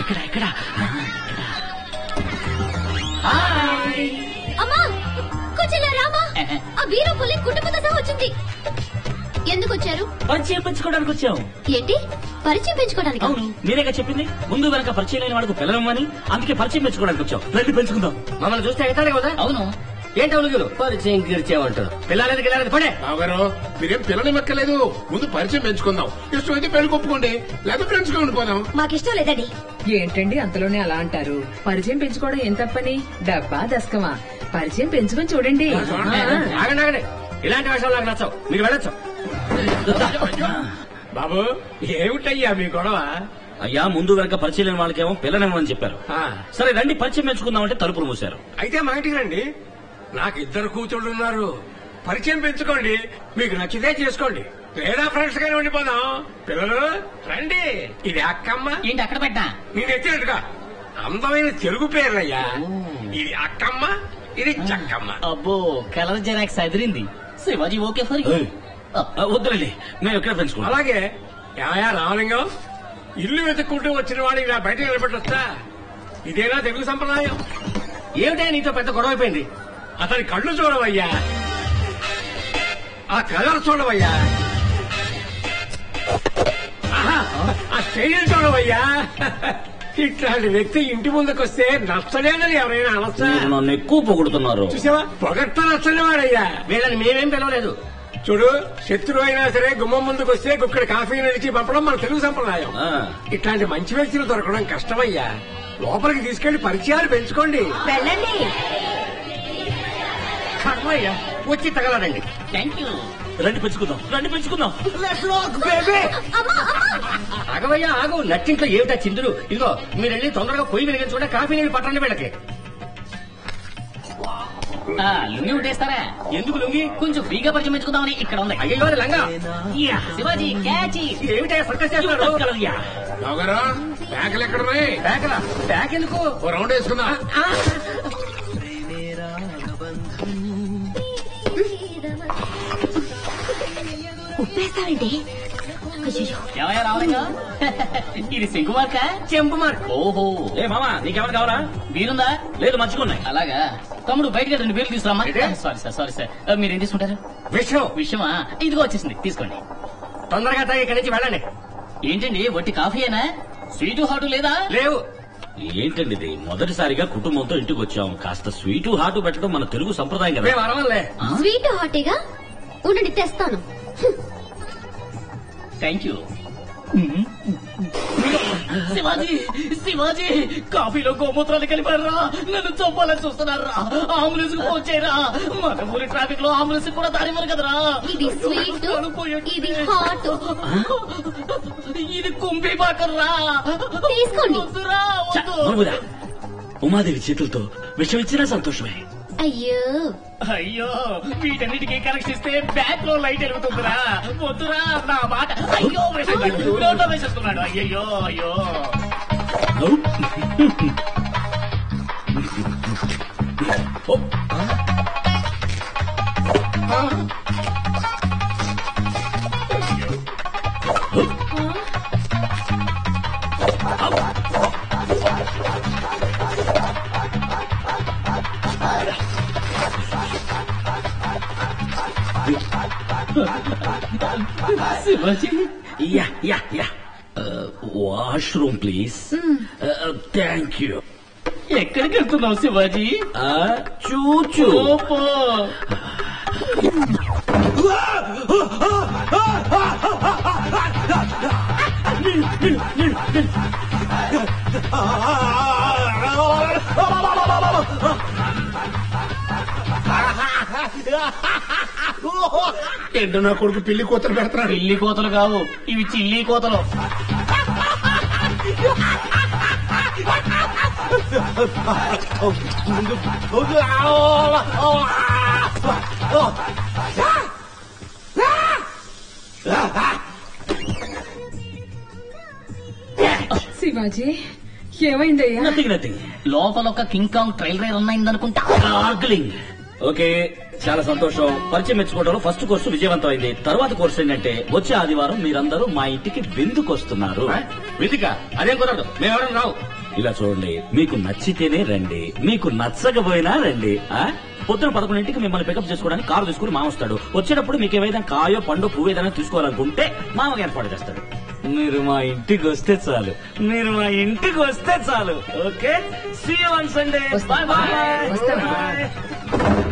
ఇక్కడ ఇక్కడ అమ్మా కొంచెం ఇలా రామా ఆ వీరు పుల్లి కుటుంబంతో సహా వచ్చింది ఎందుకు వచ్చారు పరిచయం పెంచుకోవడానికి వచ్చాం ఏంటి పరిచయం పెంచుకోవడానికి అవును మీరేగా చెప్పింది ముందు వెనక పరిచయం లేని వాడికి పిల్లలమ్మని అందుకే పరిచయం పెంచుకోవడానికి వచ్చాం రండి పెంచుకుందాం మమ్మల్ని చూస్తే అవుతాడు కదా అవును ఏంటి అవులుగులు పరిచయం గిరిచేమంటారు పిల్లలకి పిల్లలకి పడే బావగారు మీరేం పిల్లలు మెక్కలేదు ముందు పరిచయం పెంచుకుందాం ఇష్టమైతే పెళ్లి కొప్పుకోండి లేదా ఫ్రెండ్స్ గా ఉండిపోదాం మాకిష్టం లేదండి ఏంటండి అంతలోనే అలా అంటారు పరిచయం పెంచుకోవడం ఏం తప్పని డబ్బా దశకమా పరిచయం పెంచుకొని చూడండి ఆగండి ఆగండి ఇలాంటి విషయాలు నాకు నచ్చవు మీరు వెళ్ళొచ్చు బాబు ఏమిటయ్యా మీ గొడవ అయ్యా ముందు వెనక పరిచయం లేని వాళ్ళకేమో పిల్లనివ్వమని చెప్పారు ఆ, సరే రండి పరిచయం పెంచుకుందామంటే తలుపులు మూశారు అయితే మా ఇంటికి రండి నాకు ఇద్దరు కూతుళ్ళు ఉన్నారు పరిచయం పెంచుకోండి మీకు నచ్చితే చేసుకోండి లేదా ఫ్రెండ్స్ గానే ఉండిపోదాం పిల్లలు రండి ఇది అక్కమ్మ ఏంటి అక్కడ పెట్టా నేను ఎత్తినట్టుగా అందమైన తెలుగు పేర్లయ్యా ఇది అక్కమ్మ ఇది చక్కమ్మ అబ్బో కలర్ జెరాక్స్ అదిరింది శివాజీ ఓకే ఫర్ వద్దులండి మేము ఎక్కడ పెంచుకుంటాం అలాగే ఏమయ్యా రామలింగం ఇల్లు వెతుక్కుంటూ వచ్చిన వాడు ఇలా బయట నిలబెట్టొచ్చా ఇదేనా తెలుగు సంప్రదాయం ఏమిటా నీతో పెద్ద గొడవ అయిపోయింది అతని కళ్ళు చూడవయ్యా ఆ కలర్ చూడవయ్యా ఆహా, ఆ స్టైల్ చూడవయ్యా ఇట్లాంటి వ్యక్తి ఇంటి ముందుకొస్తే నచ్చలేదని ఎవరైనా అనొచ్చా మీరు నన్ను ఎక్కువ పొగుడుతున్నారు చూసావా పొగట్ట నచ్చని వాడయ్యా వీళ్ళని మేమేం పిలవలేదు చూడు శత్రువు అయినా సరే గుమ్మం ముందుకు వస్తే గుక్కడ కాఫీ నడిచి పంపడం మన తెలుగు సంప్రదాయం ఆ. ఇట్లాంటి మంచి వ్యక్తులు దొరకడం కష్టమయ్యా లోపలికి తీసుకెళ్లి పరిచయాలు పెంచుకోండి వెళ్ళండి కర్మయ్యా వచ్చి తగలడండి థ్యాంక్ యూ రండి పెంచుకుందాం రండి పెంచుకుందాం అమ్మా అమ్మా ఆగవయ్యా ఆగు నట్టింట్లో ఏమిటా చిందులు ఇదిగో మీరు వెళ్ళి తొందరగా పొయ్యి వెలిగించుకుంటే కాఫీ నీళ్ళు పట్టండి వీళ్ళకి లుంగి ఉట్టేస్తారా ఎందుకు లొంగి కొంచెం ఫ్రీగా పరిచయం పెంచుకుందామని ఇక్కడ ఉంది అయ్యో లంగా శివాజీ క్యాచ్ ఏమిటా సర్కస్ చేస్తున్నారు బావగారు బ్యాంకులు ఎక్కడున్నాయి బ్యాకలా బ్యాక్ ఎందుకు ఓ రౌండ్ వేసుకుందాం ఉప్పేస్తావేంటి అయ్యో ఏమయ్యా రావలింగా ఇది సింగుమార్క చెంపు మార్క్ ఓహో ఏ మామా నీకెవరు కావాలా బీరుందా లేదు మంచుకున్నాయి అలాగా తమ్ముడు బయటకి రెండు బీర్లు తీసుకురామా ఏంటి? సారీ సార్ సారీ సార్ మీరు ఏం తీసుకుంటారు విషయం విషయమా ఇదిగో వచ్చేసింది తీసుకోండి తొందరగా తాగి ఇక్కడి నుంచి వెళ్ళండి ఏంటండి వట్టి కాఫీయేనా స్వీటు హాటు లేదా లేవు ఏంటండి ఇది మొదటిసారిగా కుటుంబంతో ఇంటికి వచ్చాం కాస్త స్వీటు హాటు పెట్టడం మన తెలుగు సంప్రదాయం మేము అరవలే స్వీట్ హాటీగా ఉండండి తెస్తాను థ్యాంక్ యూ శివాజీ శివాజీ కాఫీలో గోమూత్రాలు కలిపారా నన్ను చంపాలని చూస్తున్నారా అంబులెన్స్ కు ఫోన్ చేయరా మన ఊరి ట్రాఫిక్ లో అంబులెన్స్ కూడా దారి మరి కదరా ఇది స్వీట్ ప్రాణం పోయేట్టు. ఇది హాట్ ఇది కుంభీ బాకర్రా తీసుకోండి. వద్దురా, వద్దు. ఉమాదేవి చేతులతో విషం ఇచ్చినా సంతోషమే అయ్యో అయ్యో వీటన్నిటికీ కనెక్షన్ ఇస్తే బ్యాక్ లో లైట్ వెలుగుతుందిరా వద్దురా నా మాట అయ్యో వేసేస్తున్నాడు నోట్లో వేసేస్తున్నాడు అయ్యయ్యో అయ్యో Shivaji yeah yeah yeah washroom please thank you ఎక్కడికి వెళ్తున్నావు శివాజీ చూచూ ఓపో ఏంటో నా కొడుకు పిల్లి కూతురు పెడుతున్నాడు పిల్లి కోతలు కావు ఇవి చిల్లి కోతలు శివాజీ ఏమైందయ్యా నథింగ్ నథింగ్ లోపల ఒక కింగ్ కాంగ్ ట్రైల్ రైల్ ఉన్నాయిందనుకుంటా గార్గ్లింగ్ ఓకే చాలా సంతోషం పరిచయం మెచ్చుకోవడంలో ఫస్ట్ కోర్సు విజయవంతమైంది తర్వాత కోర్సు ఏంటంటే వచ్చే ఆదివారం మీరందరూ మా ఇంటికి విందుకొస్తున్నారు విధిక అదేం కుదరదు మేమెవరం రావు ఇలా చూడండి మీకు నచ్చితేనే రండి మీకు నచ్చకపోయినా రండి ఆ పొద్దున పదకొండింటికి మిమ్మల్ని పికప్ చేసుకోవడానికి కారు తీసుకుని మామ వస్తాడు వచ్చేటప్పుడు మీకు ఏవైనా కాయో పండు పువ్వు ఏదైనా తీసుకోవాలనుకుంటే మామకి ఏర్పాటు చేస్తాడు మీరు మా ఇంటికి వస్తే చాలు మీరు మా ఇంటికి వస్తే చాలు ఓకే సీ వన్ సండే వస్తాం. బాయ్ బాయ్ వస్తాం.